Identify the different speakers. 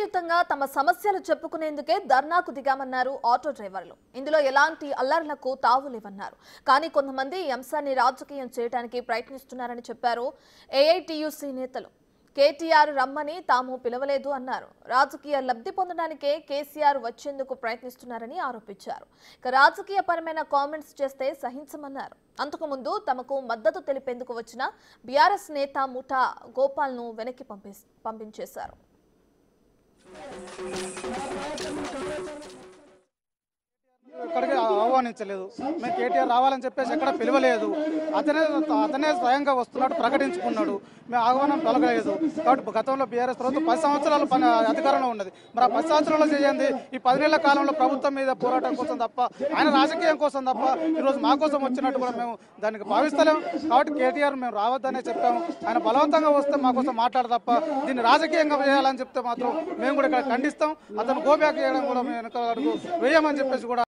Speaker 1: శాంతియుతంగా తమ సమస్యలు చెప్పుకునేందుకే ధర్నాకు దిగామన్నారు ఆటో డ్రైవర్లు ఇందులో ఎలాంటి అల్లర్లకు తావు లేవన్నారు కానీ కొంతమంది ఈ అంశాన్ని రాజకీయం చేయడానికి ప్రయత్నిస్తున్నారని చెప్పారు ఏఐటియుసి నేతలు కేటీఆర్ రమ్మని తాము పిలవలేదు అన్నారు రాజకీయ లబ్ధి పొందడానికే కేసీఆర్ వచ్చేందుకు ప్రయత్నిస్తున్నారని ఆరోపించారు ఇక రాజకీయ పరమైన కామెంట్స్ చేస్తే సహించమన్నారు అంతకుముందు తమకు మద్దతు తెలిపేందుకు వచ్చిన బీఆర్ఎస్ నేత ముఠా గోపాల్ను వెనక్కి పంపి పంపించేశారు
Speaker 2: ఇక్కడికి ఆహ్వానించలేదు మేము కేటీఆర్ రావాలని చెప్పేసి ఎక్కడ పిలవలేదు అతనే అతనే స్వయంగా వస్తున్నట్టు ప్రకటించుకున్నాడు మేము ఆహ్వానం పలకలేదు కాబట్టి గతంలో బీఆర్ఎస్ ప్రభుత్వం పది సంవత్సరాల పని అధికారంలో ఉన్నది మరి ఆ పది సంవత్సరాలు చేయండి ఈ పది నెలల కాలంలో ప్రభుత్వం మీద పోరాటం కోసం తప్ప ఆయన రాజకీయం కోసం తప్ప ఈరోజు మా కోసం వచ్చినట్టు కూడా మేము దానికి భావిస్తలేం కాబట్టి కేటీఆర్ మేము రావద్దనే చెప్పాము ఆయన బలవంతంగా వస్తే మా కోసం మాట్లాడ తప్ప దీన్ని రాజకీయంగా చేయాలని చెప్తే మాత్రం మేము కూడా ఇక్కడ ఖండిస్తాం అతను గోబ్యాక్ చేయడం కూడా మేము వెనక అడుగు వేయమని చెప్పేసి కూడా